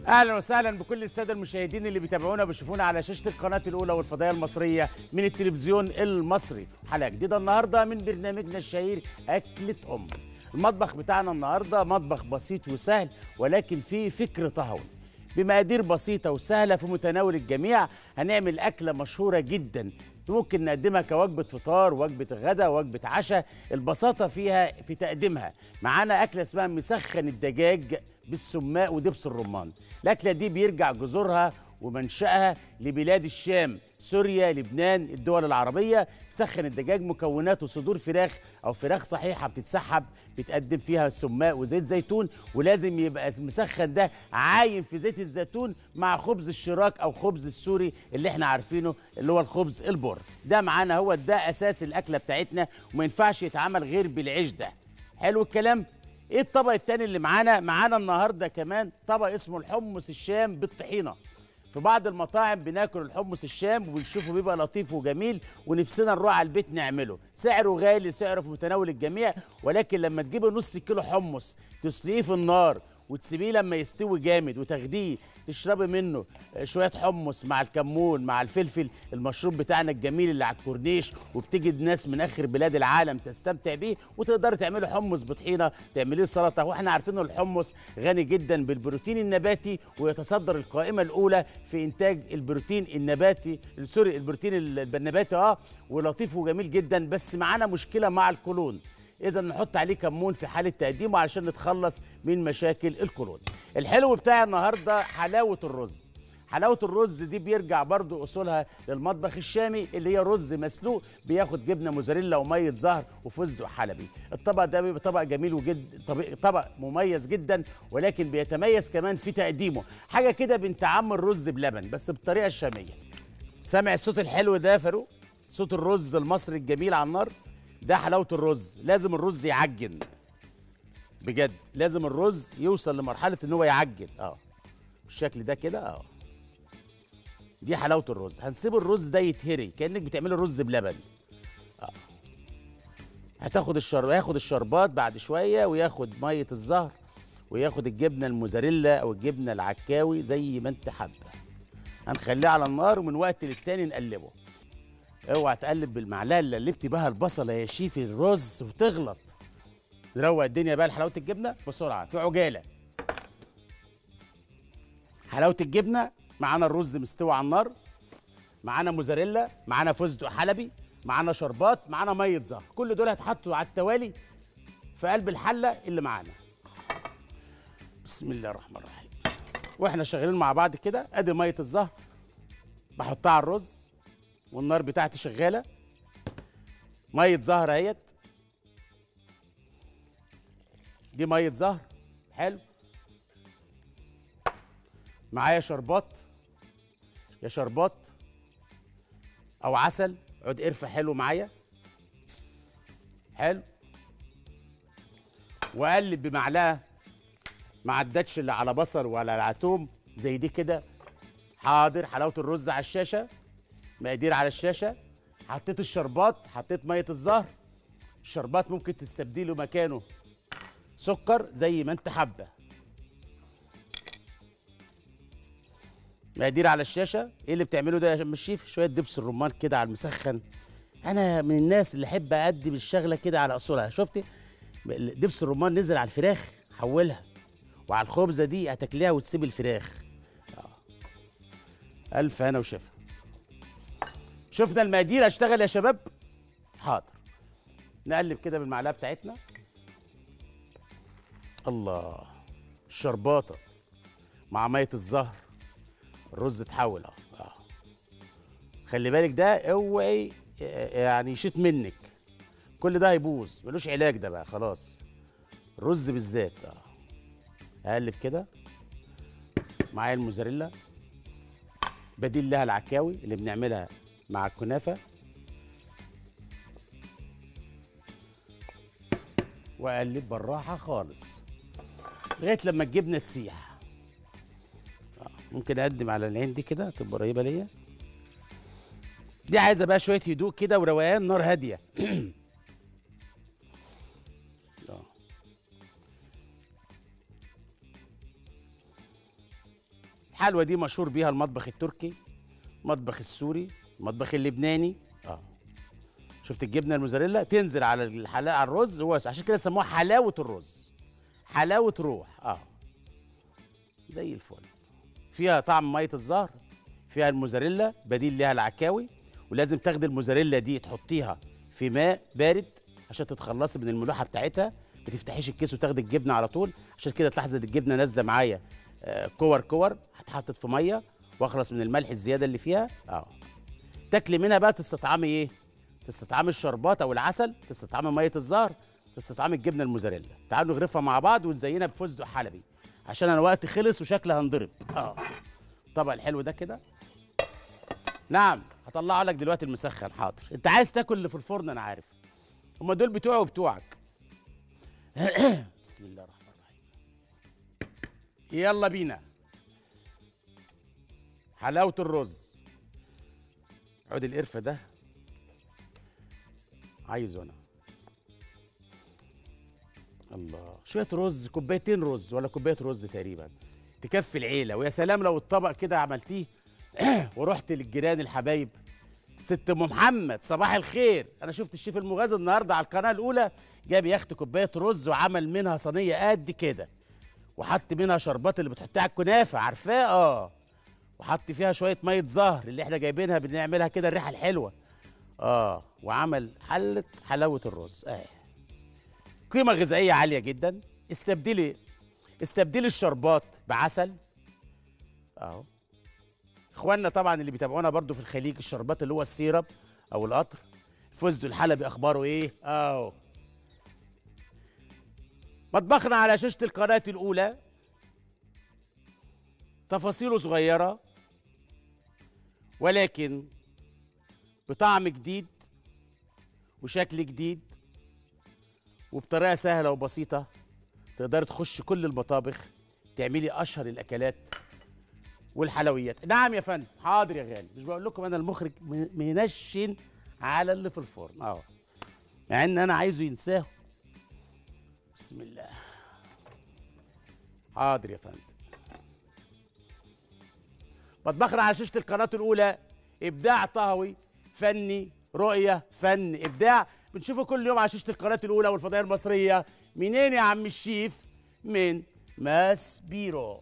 اهلا وسهلا بكل الساده المشاهدين اللي بيتابعونا بيشوفونا على شاشه القناه الاولى والفضائيه المصريه من التلفزيون المصري حلقه جديده النهارده من برنامجنا الشهير اكله ام المطبخ بتاعنا النهارده مطبخ بسيط وسهل ولكن فيه فكر طهوي بمقادير بسيطة وسهلة في متناول الجميع هنعمل أكلة مشهورة جدا ممكن نقدمها كوجبة فطار وجبة غدا وجبة عشاء البساطة فيها في تقديمها معانا أكلة اسمها مسخن الدجاج بالسماء ودبس الرمان الأكلة دي بيرجع جذورها ومنشأها لبلاد الشام سوريا لبنان الدول العربية مسخن الدجاج مكوناته صدور فراخ أو فراخ صحيحة بتتسحب بتقدم فيها سماء وزيت زيتون ولازم يبقى المسخن ده عايم في زيت الزيتون مع خبز الشراك أو خبز السوري اللي احنا عارفينه اللي هو الخبز البر ده معانا هو ده أساس الأكلة بتاعتنا وما ينفعش يتعمل غير بالعيش ده حلو الكلام ايه الطبق التاني اللي معانا معانا النهارده كمان طبق اسمه الحمص الشام بالطحينه في بعض المطاعم بناكل الحمص الشام وبنشوفه بيبقى لطيف وجميل ونفسنا نروح على البيت نعمله سعره غالي سعره في متناول الجميع ولكن لما تجيب نص كيلو حمص تسلقيه في النار وتسيبيه لما يستوي جامد وتاخديه تشربي منه شويه حمص مع الكمون مع الفلفل المشروب بتاعنا الجميل اللي على الكورنيش وبتيجي الناس من اخر بلاد العالم تستمتع بيه وتقدري تعملي حمص بطحينه تعمليه سلطه واحنا عارفين ان الحمص غني جدا بالبروتين النباتي ويتصدر القائمه الاولى في انتاج البروتين النباتي سوري البروتين النباتي اه ولطيف وجميل جدا بس معانا مشكله مع الكولون اذا نحط عليه كمون في حاله تقديمه علشان نتخلص من مشاكل الكولون الحلو بتاع النهارده حلاوه الرز حلاوه الرز دي بيرجع برضو اصولها للمطبخ الشامي اللي هي رز مسلوق بياخد جبنه موزاريلا وميه زهر وفستق حلبي الطبق ده بيبقى طبق جميل وجد طبق مميز جدا ولكن بيتميز كمان في تقديمه حاجه كده بنت عم الرز بلبن بس بالطريقه الشاميه سامع الصوت الحلو ده يا فاروق صوت الرز المصري الجميل على النار ده حلاوه الرز لازم الرز يعجن بجد لازم الرز يوصل لمرحله ان هو يعجن اه بالشكل ده كده اه دي حلاوه الرز هنسيب الرز ده يتهري كانك بتعملي رز بلبن اه هتاخد الشر هياخد الشربات بعد شويه وياخد ميه الزهر وياخد الجبنه الموزاريلا او الجبنه العكاوي زي ما انت حابه هنخليه على النار ومن وقت للتاني نقلبه اوعى تقلب بالمعلقه اللي قلبتي بها البصله يا شيف الرز وتغلط نروق الدنيا بقى لحلاوه الجبنه بسرعه في عجاله حلاوه الجبنه معانا الرز مستوي على النار معانا موزاريلا معانا فستق حلبي معانا شربات معانا ميه زهر كل دول هتحطوا على التوالي في قلب الحله اللي معانا بسم الله الرحمن الرحيم واحنا شغالين مع بعض كده ادي ميه الزهر بحطها على الرز والنار بتاعتي شغاله ميه زهر اهيت دي ميه زهر حلو معايا شربات يا شربات او عسل عود قرفه حلو معايا حلو واقلب بمعلقه ما عدتش اللي على بصل ولا على توم زي دي كده حاضر حلاوه الرز على الشاشه مقادير على الشاشه حطيت الشربات حطيت ميه الزهر الشربات ممكن تستبدله مكانه سكر زي ما انت حابه مقادير على الشاشه ايه اللي بتعمله ده يا شم الشيف شويه دبس الرمان كده على المسخن انا من الناس اللي احب اقدم الشغله كده على اصولها شفتي دبس الرمان نزل على الفراخ حولها وعلى الخبزه دي هتاكليها وتسيب الفراخ آه. الف هنا وشفا شفنا المقادير اشتغل يا شباب حاضر نقلب كده بالمعلقه بتاعتنا الله الشرباطه مع ميه الزهر الرز اتحول اه اه خلي بالك ده اوعي يعني يشيط منك كل ده هيبوظ ملوش علاج ده بقى خلاص الرز بالذات اه اقلب كده معايا الموزاريلا بديل لها العكاوي اللي بنعملها مع الكنافه واقلب بالراحه خالص لغايه لما الجبنه تسيح ممكن اقدم على العين دي كده تبقى قريبه ليا دي عايزه بقى شويه هدوء كده وروقان نار هاديه الحلوى دي مشهور بيها المطبخ التركي المطبخ السوري المطبخ اللبناني اه شفت الجبنه الموزاريلا تنزل على الحلاقه على الرز هو عشان كده سموها حلاوه الرز حلاوه روح اه زي الفل فيها طعم ميه الزهر فيها الموزاريلا بديل ليها العكاوي ولازم تاخدي الموزاريلا دي تحطيها في ماء بارد عشان تتخلصي من الملوحه بتاعتها ما تفتحيش الكيس وتاخدي الجبنه على طول عشان كده تلاحظي ان الجبنه نازله معايا آه، كور كور هتحطت في ميه واخلص من الملح الزياده اللي فيها اه تاكلي منها بقى تستطعمي ايه تستطعمي الشربات او العسل تستطعمي ميه الزهر تستطعمي الجبنه الموزاريلا تعالوا نغرفها مع بعض ونزينها بفستق حلبي عشان انا وقتي خلص وشكلي هنضرب اه الطبق الحلو ده كده نعم هطلعه لك دلوقتي المسخن حاضر انت عايز تاكل اللي في الفرن انا عارف هما دول بتوعي وبتوعك بسم الله الرحمن الرحيم يلا بينا حلاوة الرز عود القرفة ده عايزه انا الله شوية رز كوبايتين رز ولا كوباية رز تقريبا تكفي العيلة ويا سلام لو الطبق كده عملتيه ورحت للجيران الحبايب ست ام محمد صباح الخير انا شفت الشيف المغازي النهارده على القناه الاولى جاب ياخد كوبايه رز وعمل منها صينيه قد كده وحط منها شربات اللي بتحطها على الكنافه عارفاه اه وحط فيها شويه ميه زهر اللي احنا جايبينها بنعملها كده الريحه الحلوه اه وعمل حله حلاوه الرز اه قيمه غذائيه عاليه جدا استبدلي استبدلي الشربات بعسل اهو اخواننا طبعا اللي بيتابعونا برضو في الخليج الشربات اللي هو السيرب او القطر فوزدو الحلبي اخباره ايه اهو مطبخنا على شاشه القناه الاولى تفاصيله صغيره ولكن بطعم جديد وشكل جديد وبطريقه سهله وبسيطه تقدر تخش كل المطابخ تعملي اشهر الاكلات والحلويات نعم يا فندم حاضر يا غالي مش بقول لكم انا المخرج م- منشن على اللي في الفرن اه مع ان انا عايزه ينساه بسم الله حاضر يا فندم مطبخنا على شاشه القناه الاولى ابداع طهوي فني رؤيه فن ابداع بنشوفه كل يوم على شاشه القناه الاولى والفضائيه المصريه منين يا عم الشيف من ماس بيرو